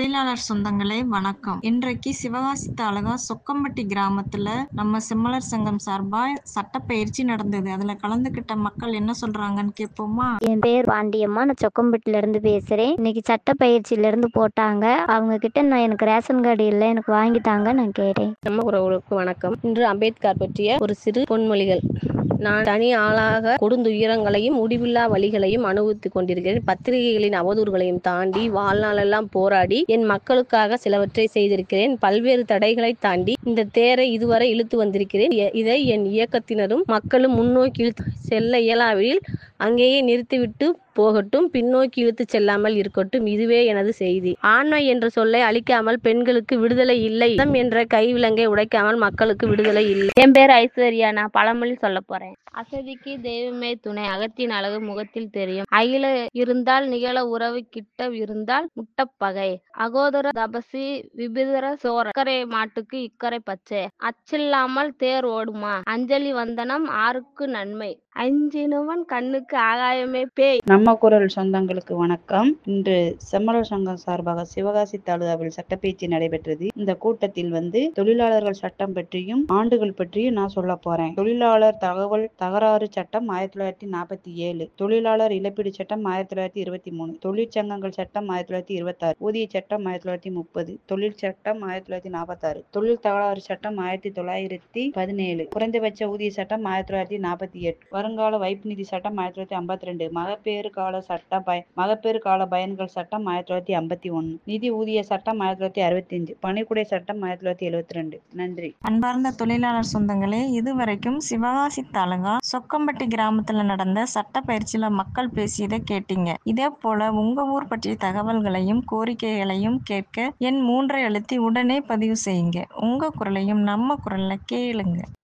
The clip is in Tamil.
தொழிலாளர் சொந்தங்களே வணக்கம் இன்றைக்கு சிவகாசி தாலுகா சொக்கம்பட்டி கிராமத்துல நம்ம செம்மலர் சங்கம் சார்பா சட்டப்பயிற்சி நடந்தது அதுல கலந்துக்கிட்ட மக்கள் என்ன சொல்றாங்கன்னு கேட்போமா என் பேர் பாண்டியம்மா நான் சொக்கம்பட்டில இருந்து பேசுறேன் இன்னைக்கு சட்ட பயிற்சியில இருந்து போட்டாங்க அவங்க கிட்ட நான் எனக்கு ரேஷன் கார்டு இல்லை எனக்கு வாங்கி தாங்க நான் கேட்டேன் நம்ம உறவுகளுக்கு வணக்கம் இன்று அம்பேத்கர் பற்றிய ஒரு சிறு பொன்மொழிகள் நான் தனி ஆளாக கொடுந்துயரங்களையும் முடிவில்லா வழிகளையும் அனுபவித்துக் கொண்டிருக்கிறேன் பத்திரிகைகளின் அவதூறுகளையும் தாண்டி வாழ்நாளெல்லாம் போராடி என் மக்களுக்காக சிலவற்றை செய்திருக்கிறேன் பல்வேறு தடைகளை தாண்டி இந்த தேரை இதுவரை இழுத்து வந்திருக்கிறேன் எ- இதை என் இயக்கத்தினரும் மக்களும் முன்னோக்கி இழுத்து செல்ல இயலாவிடில் அங்கேயே நிறுத்திவிட்டு போகட்டும் பின்னோக்கி இழுத்து செல்லாமல் இருக்கட்டும் இதுவே எனது செய்தி ஆண்மை என்ற சொல்லை அழிக்காமல் பெண்களுக்கு விடுதலை இல்லை மதம் என்ற கைவிலங்கை உடைக்காமல் மக்களுக்கு விடுதலை இல்லை என் பேர் ஐஸ்வர்யா நான் பழமொழி சொல்ல போறேன் அசதிக்கு தெய்வமே துணை அகத்தின் அழகு முகத்தில் தெரியும் அகில இருந்தால் நிகழ உறவு கிட்ட இருந்தால் முட்டப்பகை அகோதர தபசி விபிதர சோர இக்கரை மாட்டுக்கு இக்கரை பச்சை அச்சில்லாமல் தேர் ஓடுமா அஞ்சலி வந்தனம் ஆருக்கு நன்மை அஞ்சினவன் கண்ணுக்கு ஆகாயமே பேய் நம்ம குரல் சொந்தங்களுக்கு வணக்கம் இன்று செம்மலர் சங்கம் சார்பாக சிவகாசி தாலுகாவில் சட்டப்பேச்சு நடைபெற்றது இந்த கூட்டத்தில் வந்து தொழிலாளர்கள் சட்டம் பற்றியும் ஆண்டுகள் பற்றியும் நான் சொல்ல போறேன் தொழிலாளர் தகவல் தகராறு சட்டம் ஆயிரத்தி தொள்ளாயிரத்தி நாற்பத்தி ஏழு தொழிலாளர் இழப்பீடு சட்டம் ஆயிரத்தி தொள்ளாயிரத்தி இருபத்தி மூணு தொழிற்சங்கங்கள் சட்டம் ஆயிரத்தி தொள்ளாயிரத்தி இருபத்தாறு ஊதிய சட்டம் ஆயிரத்தி தொள்ளாயிரத்தி முப்பது தொழில் சட்டம் ஆயிரத்தி தொள்ளாயிரத்தி நாற்பத்தாறு தொழில் தகராறு சட்டம் ஆயிரத்தி தொள்ளாயிரத்தி பதினேழு குறைந்தபட்ச ஊதிய சட்டம் ஆயிரத்தி தொள்ளாயிரத்தி நாற்பத்தி எட்டு வருங்கால வைப்பு நிதி சட்டம் ஆயிரத்தி தொள்ளாயிரத்தி ஐம்பத்தி ரெண்டு மகப்பேறு கால சட்டம் பய மகப்பேறு கால பயன்கள் சட்டம் ஆயிரத்தி தொள்ளாயிரத்தி ஐம்பத்தி ஒன்று நிதி ஊதிய சட்டம் ஆயிரத்தி தொள்ளாயிரத்தி அறுபத்தி அஞ்சு பணிக்குடை சட்டம் ஆயிரத்தி தொள்ளாயிரத்தி எழுபத்தி ரெண்டு நன்றி அன்பார்ந்த தொழிலாளர் சொந்தங்களே இதுவரைக்கும் சிவகாசி தாலுகா சொக்கம்பட்டி கிராமத்துல நடந்த சட்ட பயிற்சியில மக்கள் பேசியதை கேட்டீங்க இதே போல உங்க ஊர் பற்றிய தகவல்களையும் கோரிக்கைகளையும் கேட்க என் மூன்றை அழுத்தி உடனே பதிவு செய்யுங்க உங்க குரலையும் நம்ம குரல்ல கேளுங்க